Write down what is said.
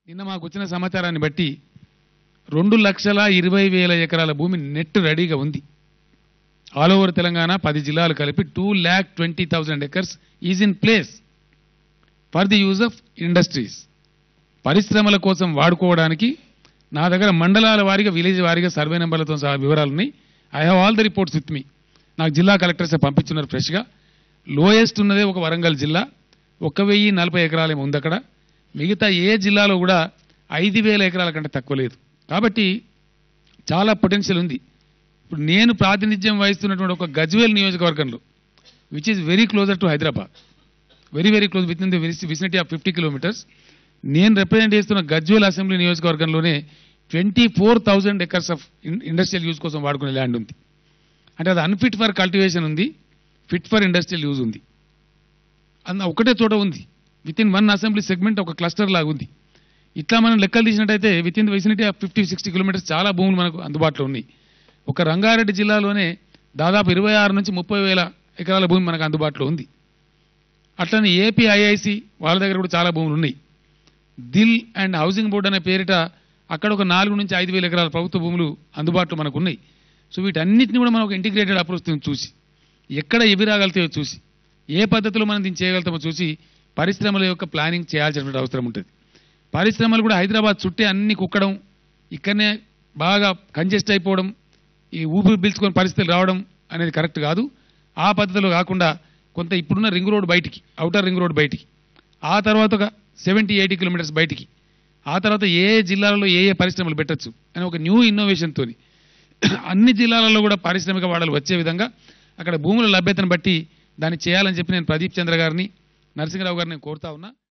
నిన్న మాకు వచ్చిన సమాచారాన్ని బట్టి రెండు లక్షల ఇరవై వేల ఎకరాల భూమి నెట్ రెడీగా ఉంది ఆల్ ఓవర్ తెలంగాణ పది జిల్లాలు కలిపి two lakh twenty thousand acres is in place for the use of industries పరిశ్రమల కోసం వాడుకోవడానికి నా దగ్గర మండలాల వారీగా విలేజ్ వారీగా సర్వే నెంబర్లతో సహా వివరాలు ఉన్నాయి I have all the reports with me నాకు జిల్లా కలెక్టర్స్ పంపించున్నారు ఫ్రెష్గా లోయెస్ట్ ఉన్నదే ఒక వరంగల్ జిల్లా ఒక వెయ్యి నలభై ఎకరాలేమో ఉంది అక్కడ మిగతా ఏ జిల్లాలో కూడా ఐదు వేల ఎకరాల కంటే తక్కువ లేదు కాబట్టి చాలా పొటెన్షియల్ ఉంది ఇప్పుడు నేను ప్రాతినిధ్యం వహిస్తున్నటువంటి ఒక గజ్వేల్ నియోజకవర్గంలో which is very closer to Hyderabad very very close within the vicinity of fifty kilometres నేను రిప్రజెంట్ చేస్తున్న గజ్వేల్ అసెంబ్లీ నియోజకవర్గంలోనే twenty four thousand acres of industrial use కోసం వాడుకునే ల్యాండ్ ఉంది అంటే అది అన్ఫిట్ ఫర్ కల్టివేషన్ ఉంది ఫిట్ ఫర్ ఇండస్ట్రియల్ యూజ్ ఉంది అన్న ఒకటే చోట ఉంది within one assembly segment ఒక క్లస్టర్ లాగా ఉంది ఇట్లా మనం లెక్కలు తీసినట్టయితే within vicinity of fifty sixty kilometres చాలా భూములు మనకు అందుబాటులో ఉన్నాయి ఒక రంగారెడ్డి జిల్లాలోనే దాదాపు ఇరవై ఆరు నుంచి ముప్పై వేల ఎకరాల భూమి మనకు అందుబాటులో ఉంది అట్లనే ఏపీ ఐఐసి వాళ్ళ దగ్గర కూడా చాలా భూములు ఉన్నాయి దిల్ అండ్ హౌసింగ్ బోర్డు అనే పేరిట అక్కడ ఒక నాలుగు నుంచి ఐదు వేల ఎకరాల ప్రభుత్వ భూములు అందుబాటులో మనకు ఉన్నాయి సో వీటన్నిటిని కూడా మనం ఒక ఇంటిగ్రేటెడ్ అప్రోచ్ చూసి ఎక్కడ ఎవి రాగలుగుతాయో చూసి ఏ పద్ధతిలో మనం దీన్ని చేయగలుగుతామో చూసి పరిశ్రమల యొక్క ప్లానింగ్ చేయాల్సినటువంటి అవసరం ఉంటుంది పరిశ్రమలు కూడా హైదరాబాద్ చుట్టే అన్ని కుక్కడం ఇక్కడనే బాగా కంజెస్ట్ అయిపోవడం ఈ ఊపిరి పీల్చుకొని పరిస్థితులు రావడం అనేది కరెక్ట్ కాదు ఆ పద్ధతిలో కాకుండా కొంత ఇప్పుడున్న రింగ్ రోడ్ బయటికి అవుటర్ రింగ్ రోడ్ బయటికి ఆ తర్వాత ఒక సెవెంటీ ఎయిటీ కిలోమీటర్స్ బయటికి ఆ తర్వాత ఏ ఏ జిల్లాలలో ఏ ఏ పరిశ్రమలు పెట్టొచ్చు అని ఒక న్యూ ఇన్నోవేషన్తో అన్ని జిల్లాలలో కూడా పారిశ్రామిక వాడలు వచ్చే విధంగా అక్కడ భూముల లభ్యతను బట్టి దాన్ని చేయాలని చెప్పి నేను ప్రదీప్ చంద్ర గారిని నరసింహరావు గారిని కోరుతా ఉన్నా